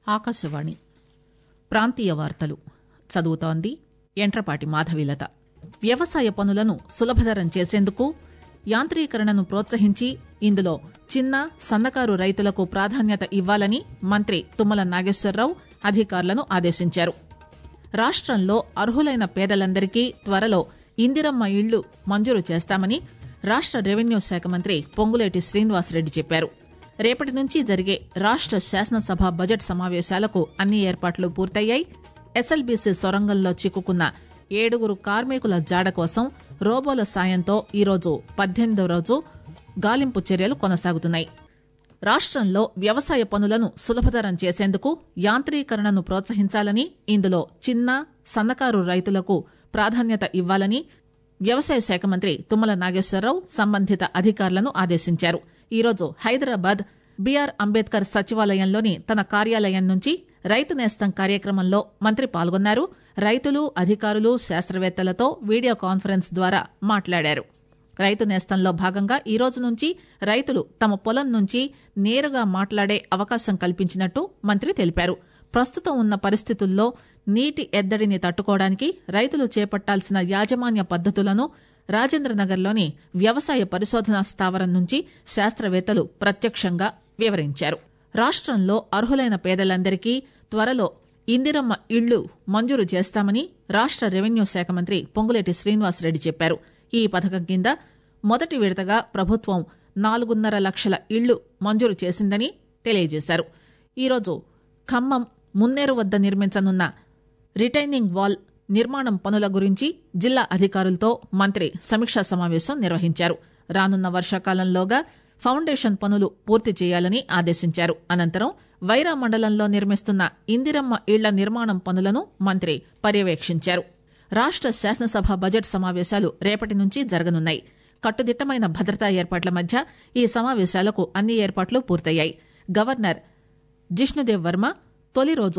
ఆకాశవాణి ప్రాంతీయ వార్తలు చదువుతోంది ఎంట్రపాటి మాధవీలత వ్యవసాయ పనులను సులభతరం చేసేందుకు యాంత్రీకరణను ప్రోత్సహించి ఇందులో చిన్న సన్నకారు రైతులకు ప్రాధాన్యత ఇవ్వాలని మంత్రి తుమ్మల నాగేశ్వరరావు అధికారులను ఆదేశించారు రాష్టంలో అర్హులైన పేదలందరికీ త్వరలో ఇందిరమ్మ ఇళ్లు మంజూరు చేస్తామని రాష్ట రెవెన్యూ శాఖ మంత్రి పొంగులేటి శ్రీనివాసరెడ్డి చెప్పారు రేపటి నుంచి జరిగే రాష్ట శాసనసభ బడ్జెట్ సమావేశాలకు అన్ని ఏర్పాట్లు పూర్తయ్యాయి ఎస్ఎల్బీసీ సొరంగంలో చిక్కుకున్న ఏడుగురు కార్మికుల జాడ కోసం రోబోల సాయంతో ఈరోజు పద్దెనిమిదో రోజు గాలింపు చర్యలు కొనసాగుతున్నాయి రాష్టంలో వ్యవసాయ పనులను సులభతరం చేసేందుకు యాంత్రీకరణను ప్రోత్సహించాలని ఇందులో చిన్న సన్నకారు రైతులకు ప్రాధాన్యత ఇవ్వాలని వ్యవసాయ శాఖ మంత్రి తుమ్మల నాగేశ్వరరావు సంబంధిత అధికారులను ఆదేశించారు ఈరోజు హైదరాబాద్ బీఆర్ అంబేద్కర్ సచివాలయంలోని తన కార్యాలయం నుంచి రైతు నేస్తం కార్యక్రమంలో మంత్రి పాల్గొన్నారు రైతులు అధికారులు శాస్త్రవేత్తలతో వీడియో కాన్ఫరెన్స్ ద్వారా మాట్లాడారు రైతు నేస్తంలో భాగంగా ఈ రోజు నుంచి రైతులు తమ పొలం నుంచి నేరుగా మాట్లాడే అవకాశం కల్పించినట్టు మంత్రి తెలిపారు ప్రస్తుతం ఉన్న పరిస్థితుల్లో నీటి ఎద్దడిని తట్టుకోవడానికి రైతులు చేపట్టాల్సిన యాజమాన్య పద్దతులను రాజేంద్రనగర్లోని వ్యవసాయ పరిశోధనా స్థావరం నుంచి శాస్త్రవేత్తలు ప్రత్యక్షంగా వివరించారు రాష్టంలో అర్హులైన పేదలందరికీ త్వరలో ఇందిరమ్మ ఇళ్లు మంజూరు చేస్తామని రాష్ట రెవెన్యూ శాఖ మంత్రి పొంగులేటి శ్రీనివాసరెడ్డి చెప్పారు ఈ పథకం కింద మొదటి విడతగా ప్రభుత్వం నాలుగున్నర లక్షల ఇళ్లు మంజూరు చేసిందని తెలియజేశారు ఈరోజు ఖమ్మం మున్నేరు వద్ద నిర్మించనున్న రిటైనింగ్ వాల్ నిర్మాణం పనుల గురించి జిల్లా అధికారులతో మంత్రి సమీక్షా సమావేశం నిర్వహించారు రానున్న వర్షాకాలంలోగా ఫౌండేషన్ పనులు పూర్తి చేయాలని ఆదేశించారు అనంతరం వైరా మండలంలో నిర్మిస్తున్న ఇందిరమ్మ ఇళ్ల నిర్మాణం పనులను మంత్రి పర్యవేక్షించారు రాష్ట శాసనసభ బడ్జెట్ సమావేశాలు రేపటి నుంచి జరగనున్నాయి కట్టుదిట్టమైన భద్రతా ఏర్పాట్ల మధ్య ఈ సమావేశాలకు అన్ని ఏర్పాట్లు పూర్తయ్యాయి గవర్నర్ జిష్ణుదేవ్ వర్మ తొలి రోజు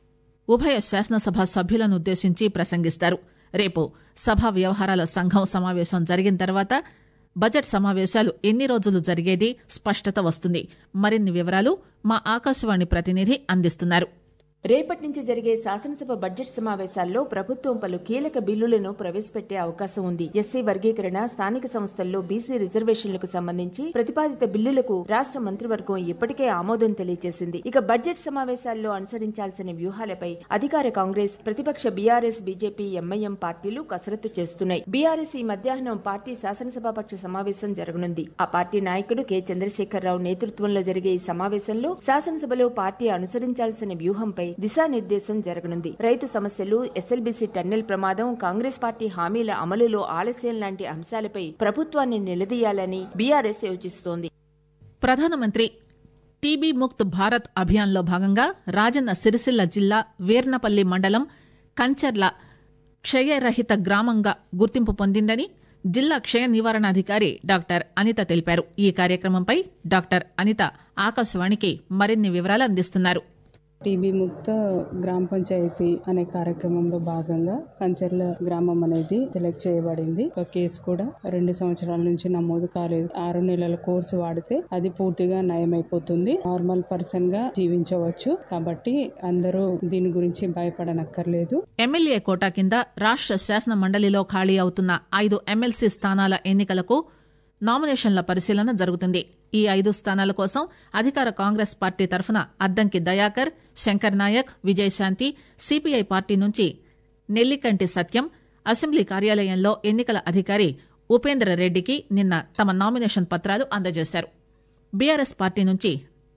ఉభయ శాసనసభ సభ్యులను ఉద్దేశించి ప్రసంగిస్తారు రేపు సభా వ్యవహారాల సంఘం సమావేశం జరిగిన తర్వాత బడ్జెట్ సమావేశాలు ఎన్ని రోజులు జరిగేది స్పష్టత వస్తుంది మరిన్ని వివరాలు మా ఆకాశవాణి ప్రతినిధి అందిస్తున్నారు రేపటి నుంచి జరిగే శాసనసభ బడ్జెట్ సమావేశాల్లో ప్రభుత్వం పలు కీలక బిల్లులను ప్రవేశపెట్టే అవకాశం ఉంది ఎస్సీ వర్గీకరణ స్థానిక సంస్థల్లో బీసీ రిజర్వేషన్లకు సంబంధించి ప్రతిపాదిత బిల్లులకు రాష్ట్ర మంత్రివర్గం ఇప్పటికే ఆమోదం తెలియజేసింది ఇక బడ్జెట్ సమావేశాల్లో అనుసరించాల్సిన వ్యూహాలపై అధికార కాంగ్రెస్ ప్రతిపక్ష బీఆర్ఎస్ బీజేపీ ఎంఐఎం పార్టీలు కసరత్తు చేస్తున్నాయి బీఆర్ఎస్ ఈ మధ్యాహ్నం పార్టీ శాసనసభాపక్ష సమావేశం జరగనుంది ఆ పార్టీ నాయకుడు కె చంద్రశేఖరరావు నేతృత్వంలో జరిగే ఈ సమావేశంలో శాసనసభలో పార్టీ అనుసరించాల్సిన వ్యూహంపై దిశానిర్దేశం జరగనుంది రైతు సమస్యలు ఎస్ఎల్బీసీ టన్నెల్ ప్రమాదం కాంగ్రెస్ పార్టీ హామీల అమలులో ఆలస్యం లాంటి అంశాలపై ప్రభుత్వాన్ని నిలదీయాలని బీఆర్ఎస్ యోచిస్తోంది ప్రధానమంత్రి టీబీ ముక్త్ భారత్ అభియాన్లో భాగంగా రాజన్న సిరిసిల్ల జిల్లా వీర్నపల్లి మండలం కంచర్ల క్షయరహిత గ్రామంగా గుర్తింపు పొందిందని జిల్లా క్షయ నివారణాధికారి డాక్టర్ అనిత తెలిపారు ఈ కార్యక్రమంపై డాక్టర్ అనిత ఆకాశవాణికి మరిన్ని వివరాలు అందిస్తున్నారు టీబీ ముక్త గ్రామ పంచాయతీ అనే కార్యక్రమంలో భాగంగా కంచర్ల గ్రామం అనేది సెలెక్ట్ చేయబడింది ఒక కేసు కూడా రెండు సంవత్సరాల నుంచి నమోదు కాలేదు ఆరు నెలల కోర్సు వాడితే అది పూర్తిగా నయమైపోతుంది నార్మల్ పర్సన్ గా జీవించవచ్చు కాబట్టి అందరూ దీని గురించి భయపడనక్కర్లేదు ఎమ్మెల్యే కోటా కింద రాష్ట శాసన మండలిలో ఖాళీ అవుతున్న ఐదు ఎమ్మెల్సీ స్థానాల ఎన్నికలకు నామినేషన్ల పరిశీలన జరుగుతుంది ఈ ఐదు స్థానాల కోసం అధికార కాంగ్రెస్ పార్టీ తరఫున అద్దంకి దయాకర్ శంకర్ నాయక్ విజయశాంతి సిపిఐ పార్టీ నుంచి నెల్లికంటి సత్యం అసెంబ్లీ కార్యాలయంలో ఎన్నికల అధికారి ఉపేంద్ర రెడ్డికి నిన్న తమ నామినేషన్ పత్రాలు అందజేశారు బీఆర్ఎస్ పార్టీ నుంచి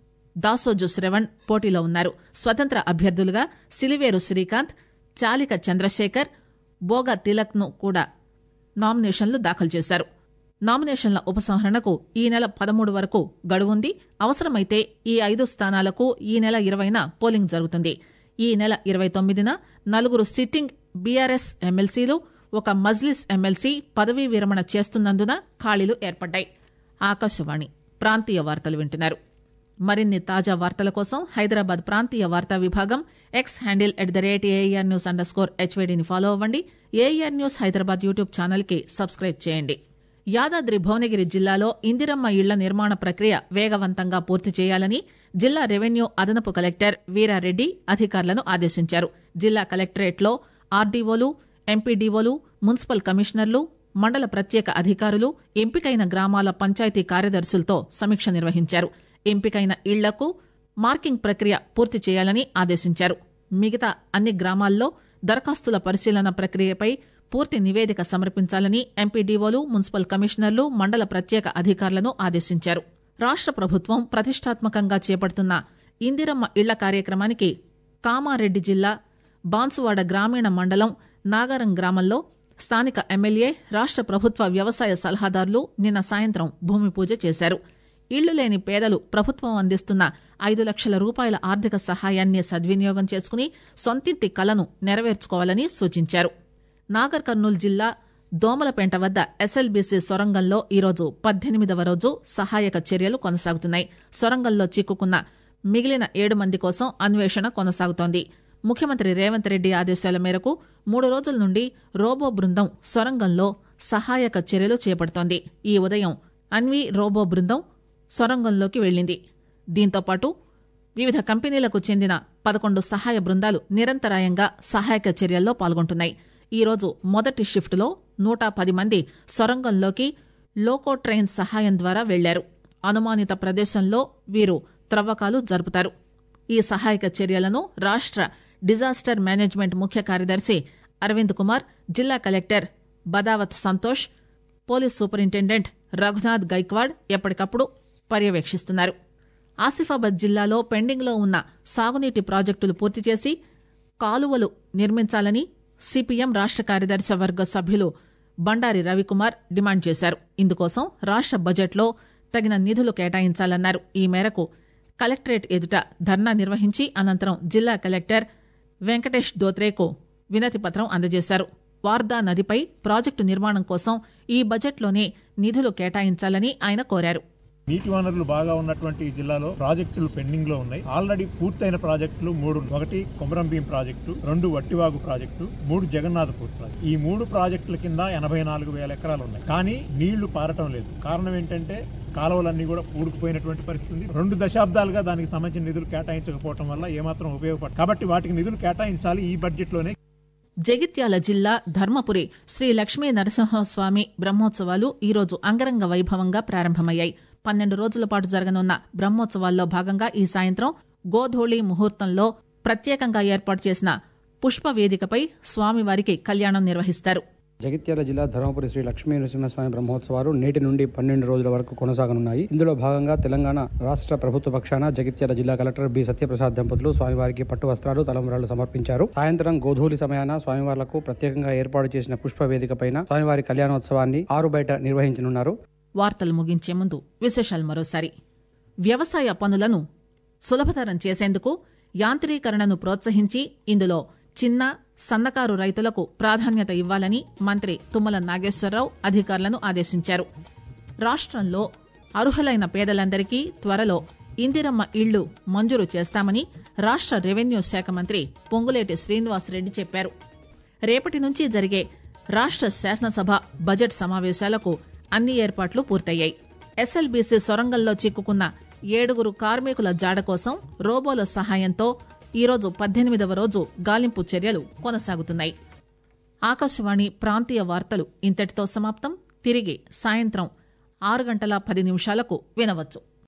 దాసోజు శ్రవణ్ పోటీలో ఉన్నారు స్వతంత్ర అభ్యర్థులుగా సిలివేరు శ్రీకాంత్ చాలిక చంద్రశేఖర్ బోగా తిలక్ ను కూడా నామినేషన్లు దాఖలు చేశారు నామినేషన్ల ఉపసంహరణకు ఈ నెల పదమూడు వరకు గడువుంది అవసరమైతే ఈ ఐదు స్థానాలకు ఈ నెల ఇరవైన పోలింగ్ జరుగుతుంది ఈ నెల ఇరవై తొమ్మిదిన నలుగురు సిట్టింగ్ బీఆర్ఎస్ ఎమ్మెల్సీలు ఒక మజ్లిస్ ఎమ్మెల్సీ పదవీ విరమణ చేస్తున్నందున ఖాళీలు ఏర్పడ్డాయి ఆకాశవాణి ప్రాంతీయ వార్తలు వింటున్నారు మరిన్ని తాజా వార్తల కోసం హైదరాబాద్ ప్రాంతీయ వార్తా విభాగం X handle at the rate AIR news underscore స్కోర్ హెచ్వేడిని ఫాలో అవ్వండి AIR news Hyderabad YouTube channel కి సబ్స్క్రైబ్ చేయండి యాదాద్రి భువనగిరి జిల్లాలో ఇందిరమ్మ ఇళ్ల నిర్మాణ ప్రక్రియ వేగవంతంగా పూర్తి చేయాలని జిల్లా రెవెన్యూ అదనపు కలెక్టర్ వీరారెడ్డి అధికారులను ఆదేశించారు జిల్లా కలెక్టరేట్లో ఆర్డీఓలు ఎంపీడీఓలు మున్సిపల్ కమిషనర్లు మండల ప్రత్యేక అధికారులు ఎంపికైన గ్రామాల పంచాయతీ కార్యదర్శులతో సమీక్ష నిర్వహించారు ఎంపికైన ఇళ్లకు మార్కింగ్ ప్రక్రియ పూర్తి చేయాలని ఆదేశించారు మిగతా అన్ని గ్రామాల్లో దరఖాస్తుల పరిశీలన ప్రక్రియపై పూర్తి నివేదిక సమర్పించాలని ఎంపీడీఓలు మున్సిపల్ కమిషనర్లు మండల ప్రత్యేక అధికారులను ఆదేశించారు రాష్ట ప్రభుత్వం ప్రతిష్టాత్మకంగా చేపడుతున్న ఇందిరమ్మ ఇళ్ల కార్యక్రమానికి కామారెడ్డి జిల్లా బాన్సువాడ గ్రామీణ మండలం నాగారం గ్రామంలో స్థానిక ఎమ్మెల్యే రాష్ట ప్రభుత్వ వ్యవసాయ సలహాదారులు నిన్న సాయంత్రం భూమి పూజ చేశారు ఇళ్లు లేని పేదలు ప్రభుత్వం అందిస్తున్న ఐదు లక్షల రూపాయల ఆర్థిక సహాయాన్ని సద్వినియోగం చేసుకుని సొంతింటి కలను నెరవేర్చుకోవాలని సూచించారు నాగర్ కర్నూలు జిల్లా దోమలపేంట వద్ద ఎస్ఎల్బీసీ సొరంగంలో ఈరోజు పద్దెనిమిదవ రోజు సహాయక చర్యలు కొనసాగుతున్నాయి సొరంగంలో చిక్కుకున్న మిగిలిన ఏడు మంది కోసం అన్వేషణ కొనసాగుతోంది ముఖ్యమంత్రి రేవంత్ రెడ్డి ఆదేశాల మేరకు మూడు రోజుల నుండి రోబో బృందం సొరంగంలో సహాయక చర్యలు చేపడుతోంది ఈ ఉదయం అన్వీ రోబో బృందం సొరంగంలోకి వెళ్లింది దీంతోపాటు వివిధ కంపెనీలకు చెందిన పదకొండు సహాయ బృందాలు నిరంతరాయంగా సహాయక చర్యల్లో పాల్గొంటున్నాయి ఈరోజు మొదటి షిఫ్టులో నూట పది మంది సొరంగంలోకి లోకో ట్రైన్ సహాయం ద్వారా వెళ్లారు అనుమానిత ప్రదేశంలో వీరు త్రవ్వకాలు జరుపుతారు ఈ సహాయక చర్యలను రాష్ట డిజాస్టర్ మేనేజ్మెంట్ ముఖ్య కార్యదర్శి అరవింద్ కుమార్ జిల్లా collector Badavath Santosh police superintendent Raghunath Gaikwad ఎప్పటికప్పుడు పర్యవేక్షిస్తున్నారు ఆసిఫాబాద్ జిల్లాలో పెండింగ్లో ఉన్న సాగునీటి ప్రాజెక్టులు పూర్తి చేసి కాలువలు నిర్మించాలని సిపిఎం రాష్ట కార్యదర్శి వర్గ సభ్యులు బండారి రవికుమార్ డిమాండ్ చేశారు ఇందుకోసం రాష్ట బడ్జెట్లో తగిన నిధులు కేటాయించాలన్నారు ఈ మేరకు కలెక్టరేట్ ఎదుట ధర్నా నిర్వహించి అనంతరం జిల్లా కలెక్టర్ వెంకటేష్ దోత్రేకు వినతి పత్రం అందజేశారు వార్దా నదిపై ప్రాజెక్టు నిర్మాణం కోసం ఈ బడ్జెట్లోనే నిధులు కేటాయించాలని ఆయన కోరారు నీటి వనరులు బాగా ఉన్నటువంటి ఈ జిల్లాలో ప్రాజెక్టులు పెండింగ్ లో ఉన్నాయి ఆల్రెడీ పూర్తయిన ప్రాజెక్టులు మూడు ఒకటి కొమరంభీం ప్రాజెక్టు రెండు వట్టివాగు ప్రాజెక్టు మూడు జగన్నాథపూర్ ప్రాజెక్టు ఈ మూడు ప్రాజెక్టుల కింద ఎనభై నాలుగు వేల ఎకరాలు ఉన్నాయి కానీ నీళ్లు పారటం లేదు కారణం ఏంటంటే కాలువలన్నీ కూడా పూడుకుపోయినటువంటి పరిస్థితి ఉంది రెండు దశాబ్దాలుగా దానికి సంబంధించిన నిధులు కేటాయించకపోవడం వల్ల ఏమాత్రం ఉపయోగపడదు కాబట్టి వాటికి నిధులు కేటాయించాలి ఈ బడ్జెట్ లోనే జగిత్యాల జిల్లా ధర్మపురి శ్రీ లక్ష్మీ నరసింహస్వామి బ్రహ్మోత్సవాలు ఈరోజు అంగరంగ వైభవంగా ప్రారంభమయ్యాయి పన్నెండు రోజుల పాటు జరగనున్న బ్రహ్మోత్సవాల్లో భాగంగా ఈ సాయంత్రం గోధూళి ముహూర్తంలో ప్రత్యేకంగా ఏర్పాటు చేసిన పుష్ప వేదికపై స్వామివారికి కళ్యాణం నిర్వహిస్తారు జగిత్యాల జిల్లా ధర్మపురి శ్రీ లక్ష్మీ నరసింహస్వామి బ్రహ్మోత్సవాలు నేటి నుండి పన్నెండు రోజుల వరకు కొనసాగనున్నాయి ఇందులో భాగంగా తెలంగాణ రాష్ట్ర ప్రభుత్వ పక్షాన జగిత్యాల జిల్లా కలెక్టర్ బి సత్యప్రసాద్ దంపతులు స్వామివారికి పట్టు వస్త్రాలు తలంబరాలు సమర్పించారు సాయంత్రం గోధూలి సమయాన స్వామివార్లకు ప్రత్యేకంగా ఏర్పాటు చేసిన పుష్ప వేదిక పైన స్వామివారి కళ్యాణోత్సవాన్ని ఆరు బయట నిర్వహించనున్నారు వార్తలు ముగించే ముందు విశేషాలు మరోసారి వ్యవసాయ పనులను సులభతరం చేసేందుకు యాంత్రీకరణను ప్రోత్సహించి ఇందులో చిన్న సన్నకారు రైతులకు ప్రాధాన్యత ఇవ్వాలని మంత్రి తుమ్మల నాగేశ్వరరావు అధికారులను ఆదేశించారు రాష్ట్రంలో అర్హులైన పేదలందరికీ త్వరలో ఇందిరమ్మ ఇళ్లు మంజూరు చేస్తామని రాష్ట్ర రెవెన్యూ శాఖ మంత్రి పొంగులేటి శ్రీనివాసరెడ్డి చెప్పారు రేపటి నుంచి జరిగే రాష్ట్ర శాసనసభ బడ్జెట్ సమావేశాలకు అన్ని ఏర్పాట్లు పూర్తయ్యాయి ఎస్ఎల్బీసీ సొరంగంలో చిక్కుకున్న ఏడుగురు కార్మికుల జాడ కోసం రోబోల సహాయంతో ఈరోజు పద్దెనిమిదవ రోజు గాలింపు చర్యలు కొనసాగుతున్నాయి ఆకాశవాణి ప్రాంతీయ వార్తలు ఇంతటితో సమాప్తం తిరిగి సాయంత్రం ఆరు గంటల పది నిమిషాలకు వినవచ్చు